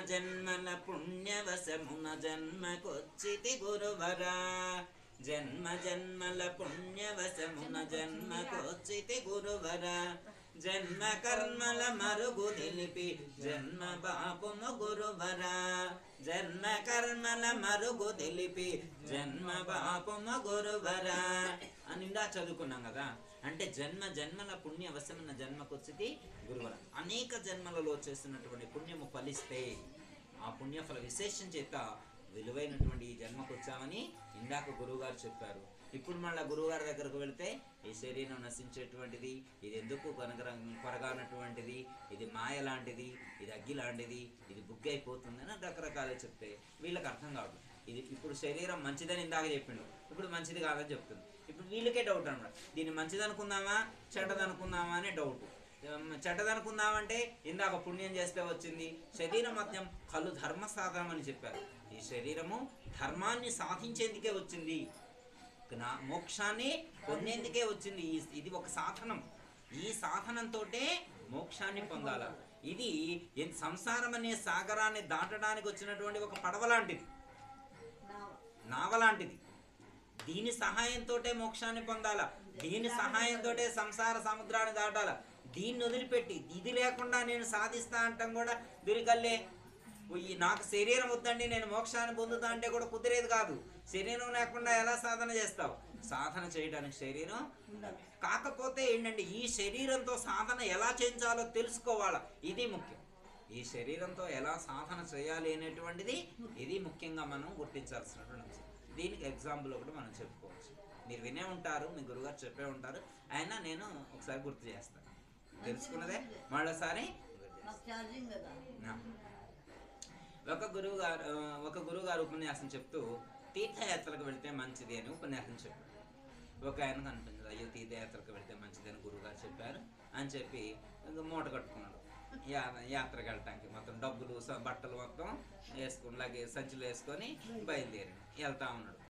జన్మల పుణ్యవశమున జన్మకొచ్చితి గురువరా జన్మ జన్మల పుణ్యవశమున జన్మకొచ్చితి గురువరా జన్మ కర్మల మరుగు నిలిపి జన్మ బాపుము గురువరా జన్మ కర్మల మరుగు తెలిపి జన్మ బాపుము గురువరా అని ఇందా చదువుకున్నాం కదా అంటే జన్మ జన్మల పుణ్య వశమున్న జన్మకొచ్చిది గురువర అనేక జన్మలలో చేస్తున్నటువంటి పుణ్యము ఫలిస్తే ఆ పుణ్యఫల విశేషం చేత విలువైనటువంటి ఈ జన్మకు వచ్చామని ఇందాక గురువుగారు చెప్పారు ఇప్పుడు మళ్ళీ గురువుగారి దగ్గరకు వెళితే ఈ శరీరం నశించేటువంటిది ఇది ఎందుకు కొనగర కొరగానటువంటిది ఇది మాయ లాంటిది ఇది అగ్గి లాంటిది ఇది బుగ్గి అయిపోతుంది అని రకరకాలు చెప్తే వీళ్ళకి అర్థం కాదు ఇది ఇప్పుడు శరీరం మంచిదని ఇందాక చెప్పిండు ఇప్పుడు మంచిది కాదని చెప్తుంది ఇప్పుడు వీళ్ళకే డౌట్ అనమాట దీన్ని మంచిది అనుకుందామా చెడ్డది అనుకుందామా అనే డౌట్ చెడ్డదనుకుందామంటే ఇందాక పుణ్యం చేస్తే వచ్చింది శరీరం మధ్యం కలు ధర్మ సాధనం అని చెప్పారు ఈ శరీరము ధర్మాన్ని సాధించేందుకే వచ్చింది నా మోక్షాన్ని పొందేందుకే వచ్చింది ఈ- ఇది ఒక సాధనం ఈ సాధనంతో మోక్షాన్ని పొందాల ఇది ఎన్- సంసారం అనే సాగరాన్ని దాటడానికి వచ్చినటువంటి ఒక పడవ లాంటిది నావ లాంటిది దీని సహాయంతో మోక్షాన్ని పొందాల దీని సహాయంతో సంసార సముద్రాన్ని దాటాల దీన్ని వదిలిపెట్టి ఇది లేకుండా నేను సాధిస్తా అంటాం కూడా దురికల్లే ఈ నాకు శరీరం వద్దండి నేను మోక్షాన్ని పొందుతా అంటే కూడా కుదిరేది కాదు శరీరం లేకుండా ఎలా సాధన చేస్తావు సాధన చేయడానికి శరీరం కాకపోతే ఏంటంటే ఈ శరీరంతో సాధన ఎలా చేయించాలో తెలుసుకోవాలా ఇది ముఖ్యం ఈ శరీరంతో ఎలా సాధన చేయాలి అనేటువంటిది ఇది ముఖ్యంగా మనం గుర్తించాల్సినటువంటి అంశం దీనికి ఎగ్జాంపుల్ ఒకటి మనం చెప్పుకోవచ్చు మీరు వినే ఉంటారు మీ గురుగారు చెప్పే ఉంటారు అయినా నేను ఒకసారి గుర్తు చేస్తాను తెలుసుకున్నదే మళ్ళీసారి మాకు ఛార్జింగ్ కదా నా. ఒక గురువు గారు ఒక గురువు గారు ఉపన్యాసం చెప్తూ తీర్థయాత్రకు వెళ్తే మంచిది అని ఉపన్యాసం చెప్పారు ఒక ఆయన కనిపించదు అయ్యో తీర్థయాత్రకు వెళ్తే మంచిది అని గురువు గారు చెప్పారు అని చెప్పి ఇంక మూట కట్టుకున్నాడు యా యాత్రకు వెళ్ళటానికి మొత్తం డబ్బులు స- బట్టలు మొత్తం వేసుకుని లాగే సంచులు వేసుకొని బయలుదేరాడు వెళ్తా ఉన్నాడు